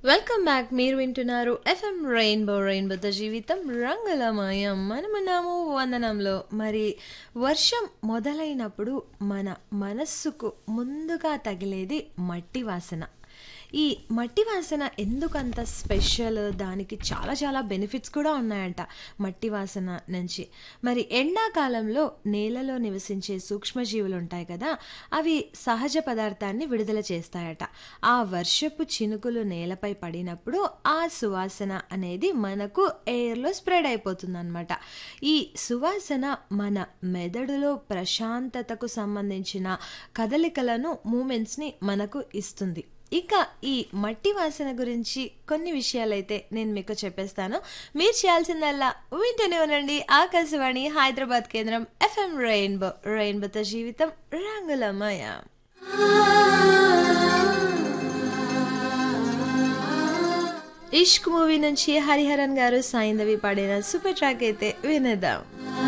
welcome back మీరు వింటున్నారు FM rainbow రెయిన్బోతో జీవితం రంగులమయం మనమున్నాము వందనంలో మరి వర్షం మొదలైనప్పుడు మన మనస్సుకు ముందుగా తగిలేది మట్టి వాసన ఈ మట్టి వాసన ఎందుకంత స్పెషల్ దానికి చాలా చాలా బెనిఫిట్స్ కూడా ఉన్నాయంట మట్టి వాసన నుంచి మరి ఎండాకాలంలో నేలలో నివసించే సూక్ష్మజీవులు ఉంటాయి కదా అవి సహజ పదార్థాన్ని విడుదల చేస్తాయట ఆ వర్షపు చినుకులు నేలపై పడినప్పుడు ఆ సువాసన అనేది మనకు ఎయిర్లో స్ప్రెడ్ అయిపోతుంది అనమాట ఈ సువాసన మన మెదడులో ప్రశాంతతకు సంబంధించిన కదలికలను మూమెంట్స్ని మనకు ఇస్తుంది ఇక ఈ మట్టి వాసన గురించి కొన్ని విషయాలైతే నేను మీకు చెప్పేస్తాను మీరు చేయాల్సిందల్లా వింటూనే ఉండండి ఆకాశవాణి హైదరాబాద్ కేంద్రం ఎఫ్ఎం రెయిన్బో రెయిన్బోతో జీవితం రంగులమయ ఇష్క్ మూవీ నుంచి హరిహరన్ గారు సాయిందవి పాడిన సూపర్ ట్రాక్ అయితే వినేద్దాం